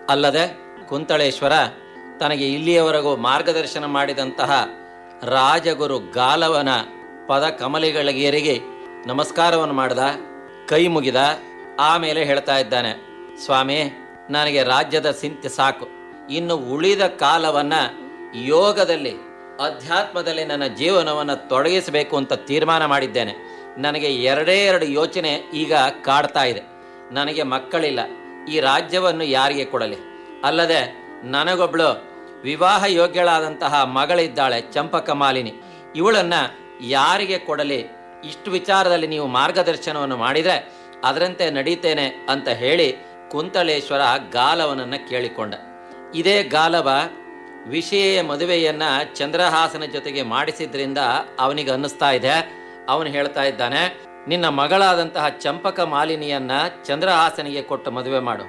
ಅಲ್ಲದೆ ಕುಂತಳೇಶ್ವರ ತನಗೆ ಇಲ್ಲಿಯವರೆಗೂ ಮಾರ್ಗದರ್ಶನ ಮಾಡಿದಂತಹ ರಾಜಗುರು ಗಾಲವನ ಪದ ಕಮಲಿಗಳಿಗೆರಿಗೆ ನಮಸ್ಕಾರವನ್ನು ಮಾಡಿದ ಕೈ ಮುಗಿದ ಆಮೇಲೆ ಹೇಳ್ತಾ ಇದ್ದಾನೆ ಸ್ವಾಮಿ ನನಗೆ ರಾಜ್ಯದ ಚಿಂತೆ ಸಾಕು ಇನ್ನು ಉಳಿದ ಕಾಲವನ್ನ ಯೋಗದಲ್ಲಿ ಅಧ್ಯಾತ್ಮದಲ್ಲಿ ನನ್ನ ಜೀವನವನ್ನು ತೊಡಗಿಸಬೇಕು ಅಂತ ತೀರ್ಮಾನ ಮಾಡಿದ್ದೇನೆ ನನಗೆ ಎರಡೇ ಎರಡು ಯೋಚನೆ ಈಗ ಕಾಡ್ತಾ ಇದೆ ನನಗೆ ಮಕ್ಕಳಿಲ್ಲ ಈ ರಾಜ್ಯವನ್ನು ಯಾರಿಗೆ ಕೊಡಲಿ ಅಲ್ಲದೆ ನನಗೊಬ್ಳು ವಿವಾಹ ಯೋಗ್ಯಳಾದಂತಹ ಮಗಳಿದ್ದಾಳೆ ಚಂಪಕ ಮಾಲಿನಿ ಇವಳನ್ನ ಯಾರಿಗೆ ಕೊಡಲಿ ಇಷ್ಟು ವಿಚಾರದಲ್ಲಿ ನೀವು ಮಾರ್ಗದರ್ಶನವನ್ನು ಮಾಡಿದರೆ ಅದರಂತೆ ನಡೀತೇನೆ ಅಂತ ಹೇಳಿ ಕುಂತಳೇಶ್ವರ ಗಾಲವನನ್ನ ಕೇಳಿಕೊಂಡ ಇದೇ ಗಾಲವ ವಿಷಯ ಮದುವೆಯನ್ನ ಚಂದ್ರಹಾಸನ ಜೊತೆಗೆ ಮಾಡಿಸಿದ್ರಿಂದ ಅವನಿಗೆ ಅನ್ನಿಸ್ತಾ ಇದೆ ಅವನು ಹೇಳ್ತಾ ಇದ್ದಾನೆ ನಿನ್ನ ಮಗಳಾದಂತಹ ಚಂಪಕ ಮಾಲಿನಿಯನ್ನ ಚಂದ್ರಹಾಸನಿಗೆ ಕೊಟ್ಟು ಮದುವೆ ಮಾಡು